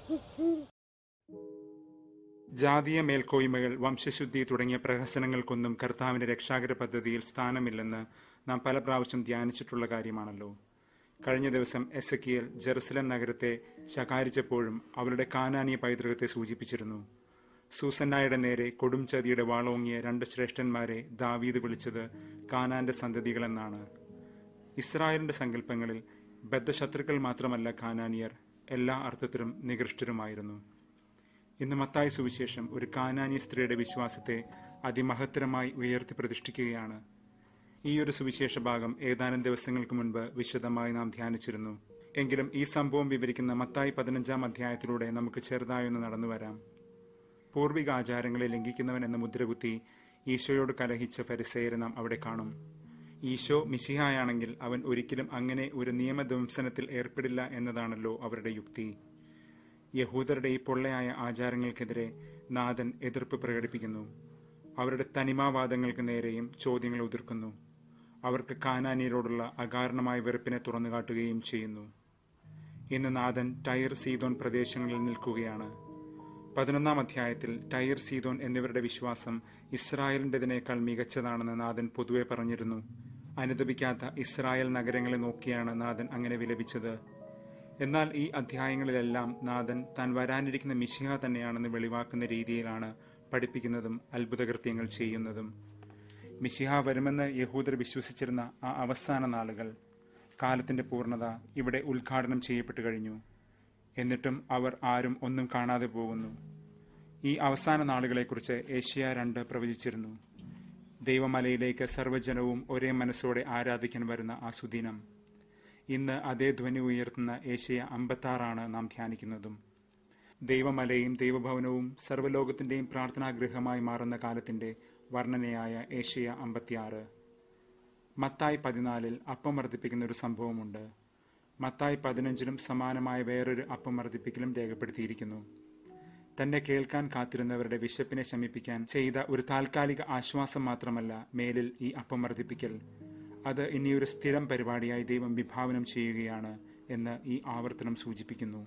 ജാതീയ മേൽക്കോയ്മകൾ വംശശുദ്ധി തുടങ്ങിയ പ്രഹസനങ്ങൾക്കൊന്നും കർത്താവിന്റെ രക്ഷാകര പദ്ധതിയിൽ സ്ഥാനമില്ലെന്ന് നാം പല പ്രാവശ്യം ധ്യാനിച്ചിട്ടുള്ള കാര്യമാണല്ലോ കഴിഞ്ഞ ദിവസം എസക്കിയൽ ജെറുസലം നഗരത്തെ ശകാരിച്ചപ്പോഴും അവരുടെ കാനാനീയ പൈതൃകത്തെ സൂചിപ്പിച്ചിരുന്നു സൂസന്നായുടെ നേരെ കൊടും ചതിയുടെ വാളോങ്ങിയ രണ്ട് ശ്രേഷ്ഠന്മാരെ ദാവീദ് വിളിച്ചത് കാനാന്റെ സന്തതികളെന്നാണ് ഇസ്രായേലിന്റെ സങ്കല്പങ്ങളിൽ ബദ്ധശത്രുക്കൾ മാത്രമല്ല കാനാനിയർ എല്ലാ അർത്ഥത്തിലും നികൃഷ്ടരുമായിരുന്നു ഇന്ന് മത്തായി സുവിശേഷം ഒരു കാനാനി സ്ത്രീയുടെ വിശ്വാസത്തെ അതിമഹത്തരമായി ഉയർത്തി പ്രതിഷ്ഠിക്കുകയാണ് ഈ ഒരു സുവിശേഷ ഭാഗം ഏതാനും ദിവസങ്ങൾക്ക് മുൻപ് വിശദമായി നാം ധ്യാനിച്ചിരുന്നു എങ്കിലും ഈ സംഭവം വിവരിക്കുന്ന മത്തായി പതിനഞ്ചാം അധ്യായത്തിലൂടെ നമുക്ക് ചെറുതായൊന്ന് നടന്നു വരാം പൂർവിക ആചാരങ്ങളെ ലംഘിക്കുന്നവൻ എന്ന മുദ്രകുത്തി ഈശോയോട് കലഹിച്ച ഫരിസേയരെ നാം അവിടെ കാണും ഈശോ മിശിഹായാണെങ്കിൽ അവൻ ഒരിക്കലും അങ്ങനെ ഒരു നിയമധ്വംസനത്തിൽ ഏർപ്പെടില്ല എന്നതാണല്ലോ അവരുടെ യുക്തി യഹൂദരുടെ ഈ പൊള്ളയായ ആചാരങ്ങൾക്കെതിരെ നാഥൻ എതിർപ്പ് പ്രകടിപ്പിക്കുന്നു അവരുടെ തനിമാവാദങ്ങൾക്ക് നേരെയും ചോദ്യങ്ങൾ ഉതിർക്കുന്നു അവർക്ക് കാനാനിയരോടുള്ള അകാരണമായ വെറുപ്പിനെ തുറന്നുകാട്ടുകയും ചെയ്യുന്നു ഇന്ന് നാഥൻ ടയർ സീതോൻ പ്രദേശങ്ങളിൽ നിൽക്കുകയാണ് പതിനൊന്നാം അധ്യായത്തിൽ ടയർ സീതോൻ എന്നിവരുടെ വിശ്വാസം ഇസ്രായേലിൻ്റെതിനേക്കാൾ മികച്ചതാണെന്ന് നാഥൻ പൊതുവെ പറഞ്ഞിരുന്നു അനുദപിക്കാത്ത ഇസ്രായേൽ നഗരങ്ങളെ നോക്കിയാണ് നാഥൻ അങ്ങനെ വിലപിച്ചത് എന്നാൽ ഈ അധ്യായങ്ങളിലെല്ലാം നാഥൻ താൻ വരാനിരിക്കുന്ന മിശിഹ തന്നെയാണെന്ന് വെളിവാക്കുന്ന രീതിയിലാണ് പഠിപ്പിക്കുന്നതും അത്ഭുതകൃത്യങ്ങൾ ചെയ്യുന്നതും മിശിഹ വരുമെന്ന് യഹൂദർ വിശ്വസിച്ചിരുന്ന ആ അവസാന നാളുകൾ കാലത്തിന്റെ പൂർണ്ണത ഇവിടെ ഉദ്ഘാടനം ചെയ്യപ്പെട്ടു കഴിഞ്ഞു എന്നിട്ടും അവർ ആരും ഒന്നും കാണാതെ പോകുന്നു ഈ അവസാന നാളുകളെക്കുറിച്ച് ഏഷ്യ രണ്ട് പ്രവചിച്ചിരുന്നു ദൈവമലയിലേക്ക് സർവ്വജനവും ഒരേ മനസ്സോടെ ആരാധിക്കാൻ വരുന്ന ആ സുദിനം ഇന്ന് അതേ ധ്വനി ഉയർത്തുന്ന ഏഷ്യ അമ്പത്താറാണ് നാം ധ്യാനിക്കുന്നതും ദൈവമലയും ദൈവഭവനവും സർവ്വലോകത്തിന്റെയും പ്രാർത്ഥനാഗൃഹമായി മാറുന്ന കാലത്തിന്റെ വർണ്ണനയായ ഏഷ്യ അമ്പത്തിയാറ് മത്തായി പതിനാലിൽ അപ്പം വർദ്ധിപ്പിക്കുന്ന ഒരു സംഭവമുണ്ട് മത്തായി പതിനഞ്ചിലും സമാനമായ വേറൊരു അപ്പം വർദ്ധിപ്പിക്കലും രേഖപ്പെടുത്തിയിരിക്കുന്നു തന്നെ കേൾക്കാൻ കാത്തിരുന്നവരുടെ വിശപ്പിനെ ശമിപ്പിക്കാൻ ചെയ്ത ഒരു താൽക്കാലിക ആശ്വാസം മാത്രമല്ല മേലിൽ ഈ അപ്പം വർദ്ധിപ്പിക്കൽ അത് ഇനിയൊരു സ്ഥിരം പരിപാടിയായി ദൈവം വിഭാവനം ചെയ്യുകയാണ് എന്ന് ഈ ആവർത്തനം സൂചിപ്പിക്കുന്നു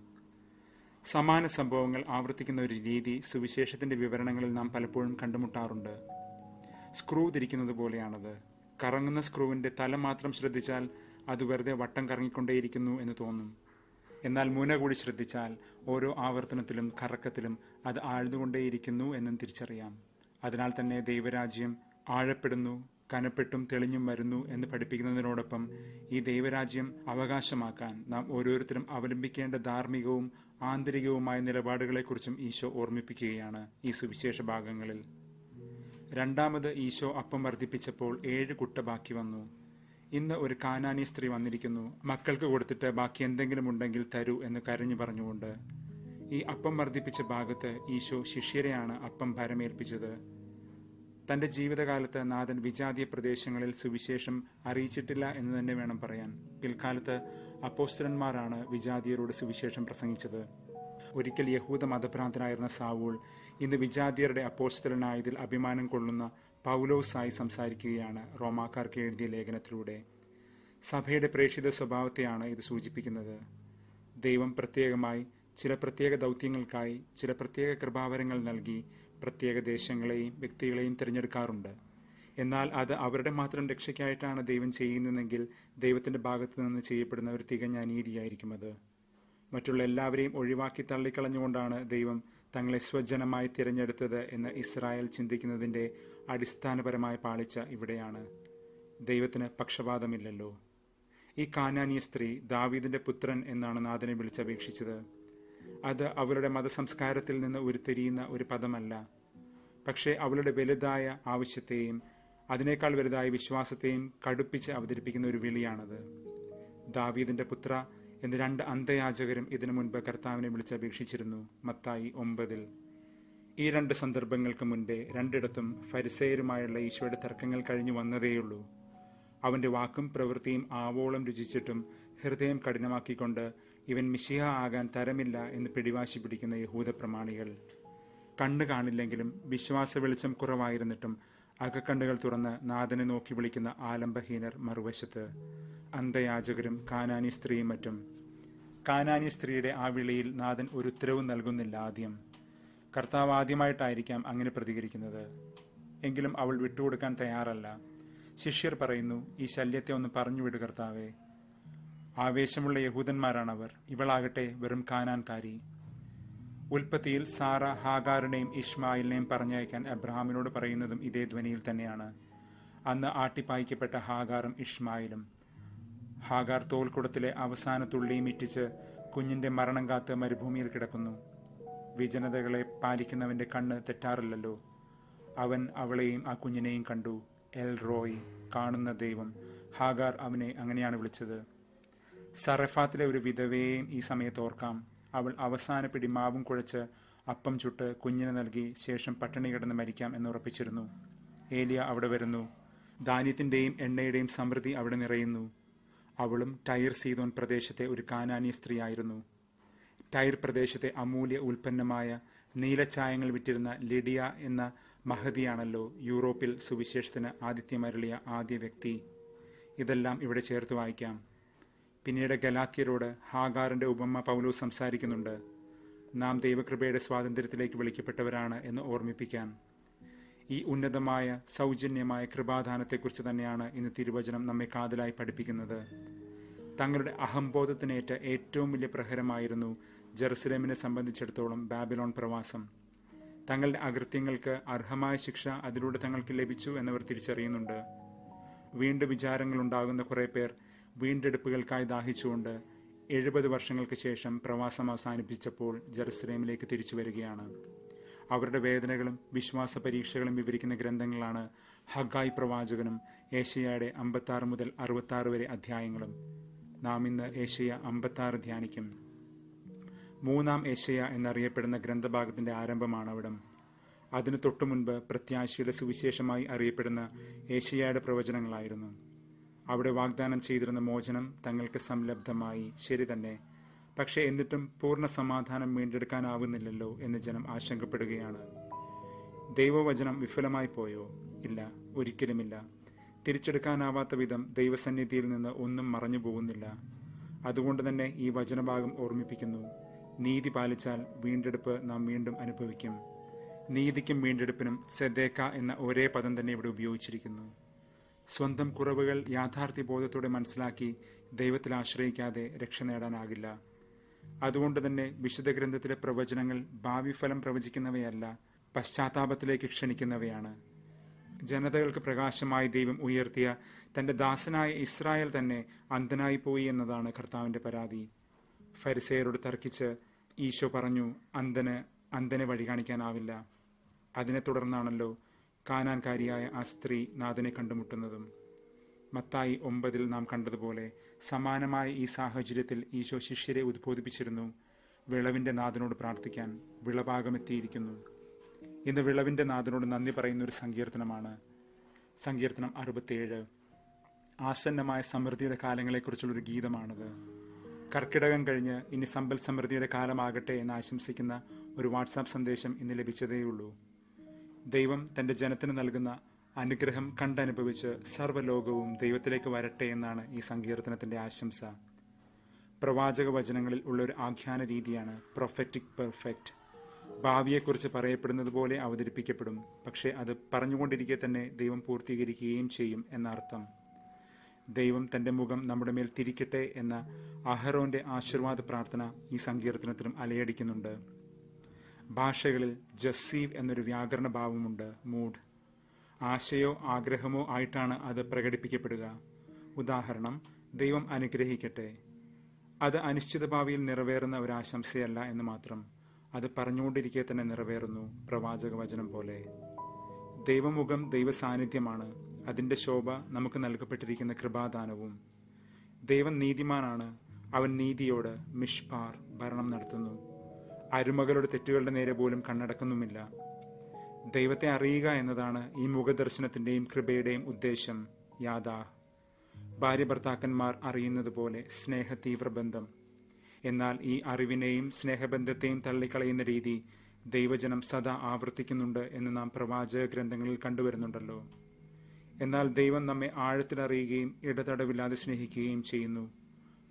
സമാന സംഭവങ്ങൾ ആവർത്തിക്കുന്ന ഒരു രീതി സുവിശേഷത്തിന്റെ വിവരണങ്ങളിൽ നാം പലപ്പോഴും കണ്ടുമുട്ടാറുണ്ട് സ്ക്രൂ തിരിക്കുന്നത് പോലെയാണത് കറങ്ങുന്ന സ്ക്രൂവിന്റെ തല മാത്രം ശ്രദ്ധിച്ചാൽ അത് വെറുതെ വട്ടം കറങ്ങിക്കൊണ്ടേയിരിക്കുന്നു എന്ന് തോന്നും എന്നാൽ മുന കൂടി ശ്രദ്ധിച്ചാൽ ഓരോ ആവർത്തനത്തിലും കറക്കത്തിലും അത് ആഴ്ന്നുകൊണ്ടേയിരിക്കുന്നു എന്നും തിരിച്ചറിയാം അതിനാൽ തന്നെ ദൈവരാജ്യം ആഴപ്പെടുന്നു കനപ്പെട്ടും തെളിഞ്ഞും വരുന്നു എന്ന് പഠിപ്പിക്കുന്നതിനോടൊപ്പം ഈ ദൈവരാജ്യം അവകാശമാക്കാൻ നാം ഓരോരുത്തരും അവലംബിക്കേണ്ട ധാർമ്മികവും ആന്തരികവുമായ നിലപാടുകളെക്കുറിച്ചും ഈശോ ഓർമ്മിപ്പിക്കുകയാണ് ഈ സുവിശേഷ ഭാഗങ്ങളിൽ രണ്ടാമത് ഈശോ അപ്പം വർദ്ധിപ്പിച്ചപ്പോൾ ഏഴ് കുട്ട ബാക്കി വന്നു ഇന്ന് ഒരു കാനാനി സ്ത്രീ വന്നിരിക്കുന്നു മക്കൾക്ക് കൊടുത്തിട്ട് ബാക്കി എന്തെങ്കിലും ഉണ്ടെങ്കിൽ തരൂ എന്ന് കരഞ്ഞു പറഞ്ഞുകൊണ്ട് ഈ അപ്പം വർദ്ധിപ്പിച്ച ഭാഗത്ത് ഈശോ ശിഷ്യരെയാണ് അപ്പം ഭരമേൽപ്പിച്ചത് തന്റെ ജീവിതകാലത്ത് നാഥൻ വിജാതീയ പ്രദേശങ്ങളിൽ സുവിശേഷം അറിയിച്ചിട്ടില്ല എന്ന് തന്നെ വേണം പറയാൻ പിൽക്കാലത്ത് അപ്പോസ്റ്റലന്മാരാണ് വിജാതീയരോട് സുവിശേഷം പ്രസംഗിച്ചത് ഒരിക്കൽ യഹൂദ മതഭ്രാന്തനായിരുന്ന സാവൂൾ ഇന്ന് വിജാതീയരുടെ അപ്പോസ്റ്റലനായതിൽ അഭിമാനം കൊള്ളുന്ന പൗലോസായി സംസാരിക്കുകയാണ് റോമാക്കാർക്ക് എഴുതിയ ലേഖനത്തിലൂടെ സഭയുടെ പ്രേക്ഷിത സ്വഭാവത്തെയാണ് ഇത് സൂചിപ്പിക്കുന്നത് ദൈവം പ്രത്യേകമായി ചില പ്രത്യേക ദൗത്യങ്ങൾക്കായി ചില പ്രത്യേക കൃപാവരങ്ങൾ നൽകി പ്രത്യേക ദേശങ്ങളെയും വ്യക്തികളെയും തിരഞ്ഞെടുക്കാറുണ്ട് എന്നാൽ അത് അവരുടെ മാത്രം രക്ഷയ്ക്കായിട്ടാണ് ദൈവം ചെയ്യുന്നതെങ്കിൽ ദൈവത്തിന്റെ ഭാഗത്തു നിന്ന് ചെയ്യപ്പെടുന്ന ഒരു തികഞ്ഞ അനീതിയായിരിക്കും അത് മറ്റുള്ള എല്ലാവരെയും ഒഴിവാക്കി തള്ളിക്കളഞ്ഞുകൊണ്ടാണ് ദൈവം തങ്ങളെ സ്വജനമായി തിരഞ്ഞെടുത്തത് എന്ന് ഇസ്രായേൽ ചിന്തിക്കുന്നതിന്റെ അടിസ്ഥാനപരമായ പാളിച്ച ഇവിടെയാണ് ദൈവത്തിന് പക്ഷപാതമില്ലല്ലോ ഈ കാനാനിയ സ്ത്രീ ദാവീദിന്റെ പുത്രൻ എന്നാണ് നാഥനെ വിളിച്ചപേക്ഷിച്ചത് അത് അവരുടെ മതസംസ്കാരത്തിൽ നിന്ന് ഉരുത്തിരിയുന്ന ഒരു പദമല്ല പക്ഷേ അവളുടെ വലുതായ ആവശ്യത്തെയും അതിനേക്കാൾ വലുതായ വിശ്വാസത്തെയും കടുപ്പിച്ച് അവതരിപ്പിക്കുന്ന ഒരു വിളിയാണത് ദാവീദിന്റെ പുത്ര എന്ന് രണ്ട് അന്തയാചകരും ഇതിനു മുൻപ് കർത്താവിനെ വിളിച്ചപേക്ഷിച്ചിരുന്നു മത്തായി ഒമ്പതിൽ ഈ രണ്ട് സന്ദർഭങ്ങൾക്ക് മുൻപേ രണ്ടിടത്തും ഫരിസേയരുമായുള്ള ഈശോയുടെ തർക്കങ്ങൾ കഴിഞ്ഞു വന്നതേയുള്ളൂ അവന്റെ വാക്കും പ്രവൃത്തിയും ആവോളം രുചിച്ചിട്ടും ഹൃദയം കഠിനമാക്കിക്കൊണ്ട് ഇവൻ മിശിഹ ആകാൻ തരമില്ല എന്ന് പിടിവാശി പിടിക്കുന്ന യഹൂദ പ്രമാണികൾ കണ്ണു കാണില്ലെങ്കിലും വിശ്വാസ വെളിച്ചം കുറവായിരുന്നിട്ടും അകക്കണ്ണുകൾ തുറന്ന് നാഥനെ നോക്കി വിളിക്കുന്ന ആലംബഹീനർ മറുവശത്ത് അന്തയാചകരും കാനാനി സ്ത്രീയും മറ്റും കാനാനി സ്ത്രീയുടെ ആ വിളിയിൽ നാഥൻ ഒരു ഉത്തരവും നൽകുന്നില്ല ആദ്യം കർത്താവ് ആദ്യമായിട്ടായിരിക്കാം അങ്ങനെ പ്രതികരിക്കുന്നത് എങ്കിലും അവൾ വിട്ടുകൊടുക്കാൻ തയ്യാറല്ല ശിഷ്യർ പറയുന്നു ഈ ശല്യത്തെ ഒന്ന് പറഞ്ഞുവിട് കർത്താവേ ആവേശമുള്ള യഹൂദന്മാരാണവർ ഇവളാകട്ടെ വെറും കാനാൻകാരി ഉൽപ്പത്തിയിൽ സാറ ഹാഗാറിനെയും ഇസ്മായിലിനെയും പറഞ്ഞയക്കാൻ അബ്രഹാമിനോട് പറയുന്നതും ഇതേ ധ്വനിയിൽ തന്നെയാണ് അന്ന് ആട്ടിപ്പായിക്കപ്പെട്ട ഹാഗാറും ഇഷ്മായിലും ഹാഗാർ തോൽക്കുടത്തിലെ അവസാന തുള്ളിയും ഇറ്റിച്ച് കുഞ്ഞിന്റെ മരണം കാത്ത് മരുഭൂമിയിൽ കിടക്കുന്നു വിജനതകളെ പാലിക്കുന്നവന്റെ കണ്ണ് തെറ്റാറില്ലല്ലോ അവൻ അവളെയും ആ കുഞ്ഞിനെയും കണ്ടു എൽ റോയ് കാണുന്ന ദൈവം ഹാഗാർ അവനെ അങ്ങനെയാണ് വിളിച്ചത് സറഫാത്തിലെ ഒരു വിധവയെയും ഈ സമയത്ത് ഓർക്കാം അവൾ അവസാന പിടി മാവും കുഴച്ച് അപ്പം ചുട്ട് കുഞ്ഞിന് നൽകി ശേഷം പട്ടിണി കിടന്ന് മരിക്കാം എന്ന് ഉറപ്പിച്ചിരുന്നു ഏലിയ അവിടെ വരുന്നു ധാന്യത്തിന്റെയും എണ്ണയുടെയും സമൃദ്ധി അവിടെ നിറയുന്നു അവളും ടൈർ സീതോൻ പ്രദേശത്തെ ഒരു കാനാനി സ്ത്രീയായിരുന്നു ടൈർ പ്രദേശത്തെ അമൂല്യ ഉൽപ്പന്നമായ നീലച്ചായങ്ങൾ വിറ്റിരുന്ന ലിഡിയ എന്ന മഹതിയാണല്ലോ യൂറോപ്പിൽ സുവിശേഷത്തിന് ആതിഥ്യമരളിയ ആദ്യ വ്യക്തി ഇതെല്ലാം ഇവിടെ ചേർത്ത് വായിക്കാം പിന്നീട് ഗലാത്യരോട് ഹാഗാറിന്റെ ഉപമ പൗലോസ് സംസാരിക്കുന്നുണ്ട് നാം ദൈവകൃപയുടെ സ്വാതന്ത്ര്യത്തിലേക്ക് വിളിക്കപ്പെട്ടവരാണ് എന്ന് ഓർമ്മിപ്പിക്കാൻ ഈ ഉന്നതമായ സൗജന്യമായ കൃപാദാനത്തെക്കുറിച്ച് തന്നെയാണ് ഇന്ന് തിരുവചനം നമ്മെ കാതലായി പഠിപ്പിക്കുന്നത് തങ്ങളുടെ അഹംബോധത്തിനേറ്റ ഏറ്റവും വലിയ പ്രഹരമായിരുന്നു ജെറുസലേമിനെ സംബന്ധിച്ചിടത്തോളം ബാബിലോൺ പ്രവാസം തങ്ങളുടെ അകൃത്യങ്ങൾക്ക് അർഹമായ ശിക്ഷ അതിലൂടെ തങ്ങൾക്ക് ലഭിച്ചു എന്നവർ തിരിച്ചറിയുന്നുണ്ട് വീണ്ടും വിചാരങ്ങൾ ഉണ്ടാകുന്ന കുറെ പേർ വീണ്ടെടുപ്പുകൾക്കായി ദാഹിച്ചുകൊണ്ട് എഴുപത് വർഷങ്ങൾക്ക് ശേഷം പ്രവാസം അവസാനിപ്പിച്ചപ്പോൾ ജെറുസലേമിലേക്ക് തിരിച്ചു വരികയാണ് അവരുടെ വേദനകളും വിശ്വാസ പരീക്ഷകളും വിവരിക്കുന്ന ഗ്രന്ഥങ്ങളാണ് ഹഗായ് പ്രവാചകനും ഏഷ്യയുടെ അമ്പത്താറ് മുതൽ അറുപത്താറ് വരെ അധ്യായങ്ങളും നാം ഇന്ന് ഏഷ്യ അമ്പത്താറ് ധ്യാനിക്കും മൂന്നാം ഏഷ്യ എന്നറിയപ്പെടുന്ന ഗ്രന്ഥഭാഗത്തിന്റെ ആരംഭമാണ് അവിടം അതിനു തൊട്ടു മുൻപ് പ്രത്യാശയുടെ സുവിശേഷമായി അറിയപ്പെടുന്ന ഏഷ്യയുടെ പ്രവചനങ്ങളായിരുന്നു അവിടെ വാഗ്ദാനം ചെയ്തിരുന്ന മോചനം തങ്ങൾക്ക് സംലബ്ധമായി ശരി തന്നെ പക്ഷെ എന്നിട്ടും പൂർണ്ണ സമാധാനം വീണ്ടെടുക്കാനാവുന്നില്ലല്ലോ എന്ന് ജനം ആശങ്കപ്പെടുകയാണ് ദൈവവചനം വിഫലമായി പോയോ ഇല്ല ഒരിക്കലുമില്ല തിരിച്ചെടുക്കാനാവാത്ത വിധം ദൈവസന്നിധിയിൽ നിന്ന് ഒന്നും മറഞ്ഞു പോകുന്നില്ല അതുകൊണ്ട് തന്നെ ഈ വചനഭാഗം ഓർമ്മിപ്പിക്കുന്നു നീതി പാലിച്ചാൽ വീണ്ടെടുപ്പ് നാം വീണ്ടും അനുഭവിക്കും നീതിക്കും വീണ്ടെടുപ്പിനും സെദേക്ക എന്ന ഒരേ പദം തന്നെ ഇവിടെ ഉപയോഗിച്ചിരിക്കുന്നു സ്വന്തം കുറവുകൾ യാഥാർത്ഥ്യബോധത്തോടെ മനസ്സിലാക്കി ദൈവത്തിൽ ആശ്രയിക്കാതെ രക്ഷ നേടാനാകില്ല അതുകൊണ്ട് തന്നെ വിശുദ്ധ ഗ്രന്ഥത്തിലെ പ്രവചനങ്ങൾ ഭാവി ഫലം പ്രവചിക്കുന്നവയല്ല പശ്ചാത്താപത്തിലേക്ക് ക്ഷണിക്കുന്നവയാണ് ജനതകൾക്ക് പ്രകാശമായി ദൈവം ഉയർത്തിയ തന്റെ ദാസനായ ഇസ്രായേൽ തന്നെ അന്ധനായി പോയി എന്നതാണ് കർത്താവിന്റെ പരാതി ഫരിസേയരോട് തർക്കിച്ച് ഈശോ പറഞ്ഞു അന്ധന് അന്ധനെ വഴി കാണിക്കാനാവില്ല അതിനെ തുടർന്നാണല്ലോ കാനാൻകാരിയായ ആ സ്ത്രീ നാഥനെ കണ്ടുമുട്ടുന്നതും മത്തായി ഒമ്പതിൽ നാം കണ്ടതുപോലെ സമാനമായ ഈ സാഹചര്യത്തിൽ ഈശോ ശിഷ്യരെ ഉദ്ബോധിപ്പിച്ചിരുന്നു വിളവിന്റെ നാഥനോട് പ്രാർത്ഥിക്കാൻ വിളഭാഗമെത്തിയിരിക്കുന്നു ഇന്ന് വിളവിന്റെ നാഥനോട് നന്ദി പറയുന്ന ഒരു സങ്കീർത്തനമാണ് സങ്കീർത്തനം അറുപത്തിയേഴ് ആസന്നമായ സമൃദ്ധിയുടെ കാലങ്ങളെക്കുറിച്ചുള്ള ഒരു ഗീതമാണിത് കർക്കിടകം കഴിഞ്ഞ് ഇനി സമ്പൽ സമൃദ്ധിയുടെ കാലമാകട്ടെ എന്ന് ആശംസിക്കുന്ന ഒരു വാട്സാപ്പ് സന്ദേശം ഇന്ന് ലഭിച്ചതേയുള്ളൂ ദൈവം തന്റെ ജനത്തിന് നൽകുന്ന അനുഗ്രഹം കണ്ടനുഭവിച്ച് സർവ്വലോകവും ദൈവത്തിലേക്ക് വരട്ടെ എന്നാണ് ഈ സങ്കീർത്തനത്തിന്റെ ആശംസ പ്രവാചക വചനങ്ങളിൽ ഉള്ള ഒരു ആഖ്യാന രീതിയാണ് പ്രൊഫറ്റിക് പെർഫെക്റ്റ് ഭാവിയെക്കുറിച്ച് പറയപ്പെടുന്നത് പോലെ അവതരിപ്പിക്കപ്പെടും പക്ഷേ അത് പറഞ്ഞുകൊണ്ടിരിക്കെ തന്നെ ദൈവം പൂർത്തീകരിക്കുകയും ചെയ്യും എന്നർത്ഥം ദൈവം തന്റെ മുഖം നമ്മുടെ മേൽ തിരിക്കട്ടെ എന്ന അഹറോന്റെ ആശീർവാദ പ്രാർത്ഥന ഈ സങ്കീർത്തനത്തിലും അലയടിക്കുന്നുണ്ട് ഭാഷകളിൽ ജസീവ് എന്നൊരു വ്യാകരണ ഭാവമുണ്ട് മൂഡ് ആശയോ ആഗ്രഹമോ ആയിട്ടാണ് അത് പ്രകടിപ്പിക്കപ്പെടുക ഉദാഹരണം ദൈവം അനുഗ്രഹിക്കട്ടെ അത് അനിശ്ചിത ഭാവിയിൽ നിറവേറുന്ന ഒരു ആശംസയല്ല എന്ന് മാത്രം അത് പറഞ്ഞുകൊണ്ടിരിക്കെ തന്നെ നിറവേറുന്നു പ്രവാചക വചനം പോലെ ദൈവമുഖം ദൈവ സാന്നിധ്യമാണ് അതിന്റെ ശോഭ നമുക്ക് നൽകപ്പെട്ടിരിക്കുന്ന കൃപാദാനവും ദൈവം നീതിമാനാണ് അവൻ നീതിയോട് മിഷ്പാർ ഭരണം നടത്തുന്നു അരുമകളുടെ തെറ്റുകളുടെ നേരെ പോലും കണ്ണടക്കുന്നുമില്ല ദൈവത്തെ അറിയുക എന്നതാണ് ഈ മുഖദർശനത്തിന്റെയും കൃപയുടെയും ഉദ്ദേശം യാഥാ ഭാര്യ ഭർത്താക്കന്മാർ അറിയുന്നത് പോലെ സ്നേഹതീവ്ര ബന്ധം എന്നാൽ ഈ അറിവിനെയും സ്നേഹബന്ധത്തെയും തള്ളിക്കളയുന്ന രീതി ദൈവജനം സദാ ആവർത്തിക്കുന്നുണ്ട് എന്ന് നാം പ്രവാചക ഗ്രന്ഥങ്ങളിൽ കണ്ടുവരുന്നുണ്ടല്ലോ എന്നാൽ ദൈവം നമ്മെ ആഴത്തിലറിയുകയും ഇടതടവില്ലാതെ സ്നേഹിക്കുകയും ചെയ്യുന്നു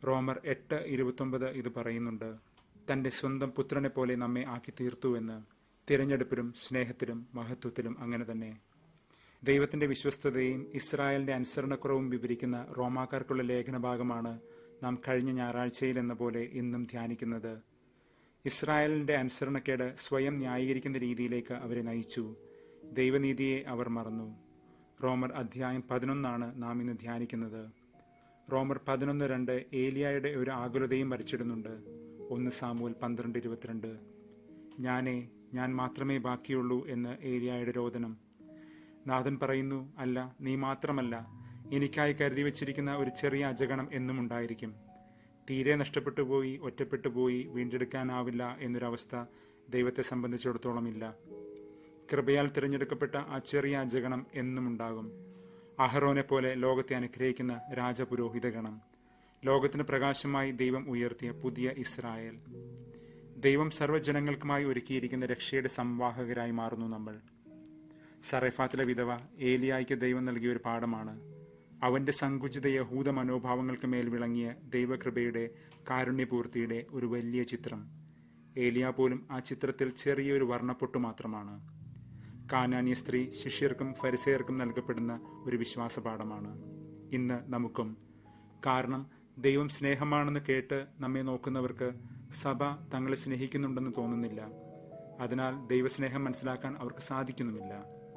റോമർ എട്ട് ഇരുപത്തൊമ്പത് ഇത് പറയുന്നുണ്ട് തന്റെ സ്വന്തം പുത്രനെ പോലെ നമ്മെ ആക്കി തീർത്തുവെന്ന് തിരഞ്ഞെടുപ്പിലും സ്നേഹത്തിലും മഹത്വത്തിലും അങ്ങനെ തന്നെ ദൈവത്തിന്റെ വിശ്വസ്തതയും ഇസ്രായേലിന്റെ അനുസരണക്കുറവും വിവരിക്കുന്ന റോമാക്കാർക്കുള്ള ലേഖന ഭാഗമാണ് നാം കഴിഞ്ഞ ഞായറാഴ്ചയിൽ എന്ന പോലെ ഇന്നും ധ്യാനിക്കുന്നത് ഇസ്രായേലിന്റെ അനുസരണക്കേട് സ്വയം ന്യായീകരിക്കുന്ന രീതിയിലേക്ക് അവരെ നയിച്ചു ദൈവനീതിയെ അവർ മറന്നു റോമർ അധ്യായം പതിനൊന്നാണ് നാം ഇന്ന് ധ്യാനിക്കുന്നത് റോമർ പതിനൊന്ന് രണ്ട് ഏലിയായുടെ ഒരു ആകുലതയും വരച്ചിടുന്നുണ്ട് ഒന്ന് സാമൂൽ പന്ത്രണ്ട് ഇരുപത്തിരണ്ട് ഞാനേ ഞാൻ മാത്രമേ ബാക്കിയുള്ളൂ എന്ന് ഏലിയായുടെ രോദനം നാഥൻ പറയുന്നു അല്ല നീ മാത്രമല്ല എനിക്കായി കരുതി വച്ചിരിക്കുന്ന ഒരു ചെറിയ അജഗണം എന്നും ഉണ്ടായിരിക്കും തീരെ നഷ്ടപ്പെട്ടു പോയി ഒറ്റപ്പെട്ടു പോയി വീണ്ടെടുക്കാനാവില്ല എന്നൊരവസ്ഥ ദൈവത്തെ സംബന്ധിച്ചിടത്തോളം ഇല്ല കൃപയാൽ തിരഞ്ഞെടുക്കപ്പെട്ട ആ ചെറിയ അജഗണം എന്നും ഉണ്ടാകും അഹറോനെ പോലെ ലോകത്തെ അനുഗ്രഹിക്കുന്ന രാജപുരോഹിതഗണം ലോകത്തിന് പ്രകാശമായി ദൈവം ഉയർത്തിയ പുതിയ ഇസ്രായേൽ ദൈവം സർവ്വജനങ്ങൾക്കുമായി ഒരുക്കിയിരിക്കുന്ന രക്ഷയുടെ സംവാഹകരായി മാറുന്നു നമ്മൾ സറഫാത്തിലെ വിധവ ഏലിയായിക്ക് ദൈവം നൽകിയ ഒരു പാഠമാണ് അവന്റെ സങ്കുചിത യഹൂദ മനോഭാവങ്ങൾക്ക് മേൽ വിളങ്ങിയ ദൈവകൃപയുടെ കാരുണ്യപൂർത്തിയുടെ ഒരു വലിയ ചിത്രം ഏലിയ പോലും ആ ചിത്രത്തിൽ ചെറിയൊരു വർണ്ണപ്പൊട്ട് മാത്രമാണ് കാനാന്യ സ്ത്രീ ശിഷ്യർക്കും ഫരിസയർക്കും നൽകപ്പെടുന്ന ഒരു വിശ്വാസ പാഠമാണ് ഇന്ന് നമുക്കും കാരണം ദൈവം സ്നേഹമാണെന്ന് കേട്ട് നമ്മെ നോക്കുന്നവർക്ക് സഭ തങ്ങളെ സ്നേഹിക്കുന്നുണ്ടെന്ന് തോന്നുന്നില്ല അതിനാൽ ദൈവസ്നേഹം മനസ്സിലാക്കാൻ അവർക്ക് സാധിക്കുന്നുമില്ല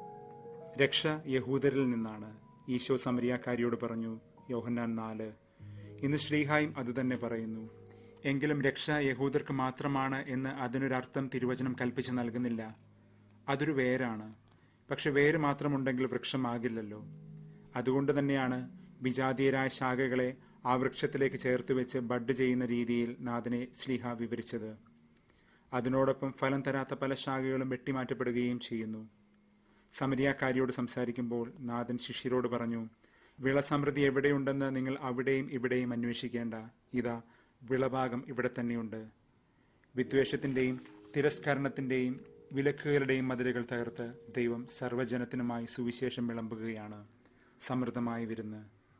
രക്ഷ യഹൂദരിൽ നിന്നാണ് ഈശോ സമരിയാക്കാരിയോട് പറഞ്ഞു യോഹന്നാൻ നാല് ഇന്ന് ശ്രീഹായും അതുതന്നെ പറയുന്നു എങ്കിലും രക്ഷ യഹൂദർക്ക് മാത്രമാണ് എന്ന് അതിനൊരർത്ഥം തിരുവചനം കൽപ്പിച്ച് നൽകുന്നില്ല അതൊരു വേരാണ് പക്ഷെ വേര് മാത്രമുണ്ടെങ്കിൽ വൃക്ഷമാകില്ലല്ലോ അതുകൊണ്ട് തന്നെയാണ് വിജാതീയരായ ശാഖകളെ ആ വൃക്ഷത്തിലേക്ക് ചേർത്ത് വെച്ച് ബഡ് ചെയ്യുന്ന രീതിയിൽ നാഥനെ സ്ലിഹ വിവരിച്ചത് അതിനോടൊപ്പം ഫലം തരാത്ത പല ശാഖകളും വെട്ടിമാറ്റപ്പെടുകയും ചെയ്യുന്നു സമരിയാക്കാരിയോട് സംസാരിക്കുമ്പോൾ നാഥൻ ശിഷ്യരോട് പറഞ്ഞു വിളസമൃദ്ധി എവിടെയുണ്ടെന്ന് നിങ്ങൾ അവിടെയും ഇവിടെയും അന്വേഷിക്കേണ്ട ഇതാ വിളഭാഗം ഇവിടെ തന്നെയുണ്ട് വിദ്വേഷത്തിന്റെയും തിരസ്കരണത്തിന്റെയും വിലക്കുകളുടെയും മതിലുകൾ തകർത്ത് ദൈവം സർവ്വജനത്തിനുമായി സുവിശേഷം വിളമ്പുകയാണ് സമൃദ്ധമായി വിരുന്ന്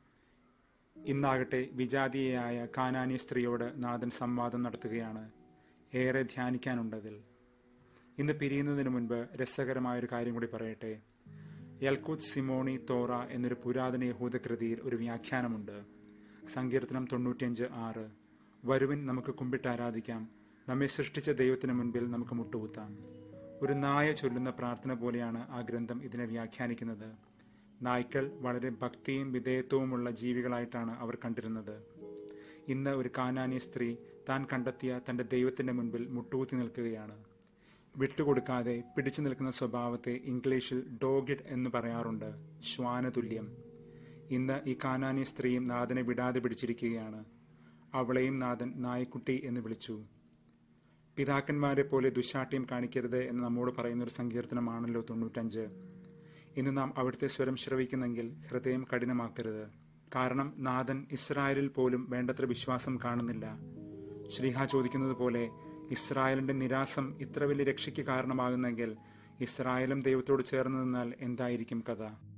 ഇന്നാകട്ടെ വിജാതീയയായ കാനാനി സ്ത്രീയോട് നാഥൻ സംവാദം നടത്തുകയാണ് ഏറെ ധ്യാനിക്കാനുണ്ടതിൽ ഇന്ന് പിരിയുന്നതിന് മുൻപ് രസകരമായൊരു കാര്യം കൂടി പറയട്ടെ യൽക്കുത് സിമോണി തോറ എന്നൊരു പുരാതന യഹൂദകൃതിയിൽ ഒരു വ്യാഖ്യാനമുണ്ട് സങ്കീർത്തനം തൊണ്ണൂറ്റിയഞ്ച് ആറ് വരുവിൻ നമുക്ക് കുമ്പിട്ട് ആരാധിക്കാം നമ്മെ സൃഷ്ടിച്ച ദൈവത്തിന് മുൻപിൽ നമുക്ക് മുട്ടുകുത്താം ഒരു നായ ചൊല്ലുന്ന പ്രാർത്ഥന പോലെയാണ് ആ ഗ്രന്ഥം ഇതിനെ വ്യാഖ്യാനിക്കുന്നത് നായ്ക്കൾ വളരെ ഭക്തിയും വിധേയത്വവുമുള്ള ജീവികളായിട്ടാണ് അവർ കണ്ടിരുന്നത് ഇന്ന് ഒരു കാനാനി സ്ത്രീ താൻ കണ്ടെത്തിയ തന്റെ ദൈവത്തിന്റെ മുൻപിൽ മുട്ടുകുത്തി നിൽക്കുകയാണ് വിട്ടുകൊടുക്കാതെ പിടിച്ചു നിൽക്കുന്ന സ്വഭാവത്തെ ഇംഗ്ലീഷിൽ ഡോഗിഡ് എന്ന് പറയാറുണ്ട് ശ്വാനതുല്യം ഇന്ന് ഈ കാനാനി സ്ത്രീയും നാഥനെ വിടാതെ പിടിച്ചിരിക്കുകയാണ് അവളെയും നാഥൻ നായ്ക്കുട്ടി എന്ന് വിളിച്ചു പിതാക്കന്മാരെ പോലെ ദുശാഠ്യം കാണിക്കരുത് എന്ന് നമ്മോട് പറയുന്ന ഒരു സങ്കീർത്തനമാണല്ലോ തൊണ്ണൂറ്റഞ്ച് ഇന്ന് നാം അവിടുത്തെ സ്വരം ശ്രവിക്കുന്നെങ്കിൽ ഹൃദയം കഠിനമാക്കരുത് കാരണം നാഥൻ ഇസ്രായേലിൽ പോലും വേണ്ടത്ര വിശ്വാസം കാണുന്നില്ല ശ്രീഹ ചോദിക്കുന്നത് പോലെ ഇസ്രായേലിന്റെ നിരാസം ഇത്ര വലിയ രക്ഷയ്ക്ക് കാരണമാകുന്നെങ്കിൽ ഇസ്രായേലും ദൈവത്തോട് ചേർന്ന് നിന്നാൽ എന്തായിരിക്കും കഥ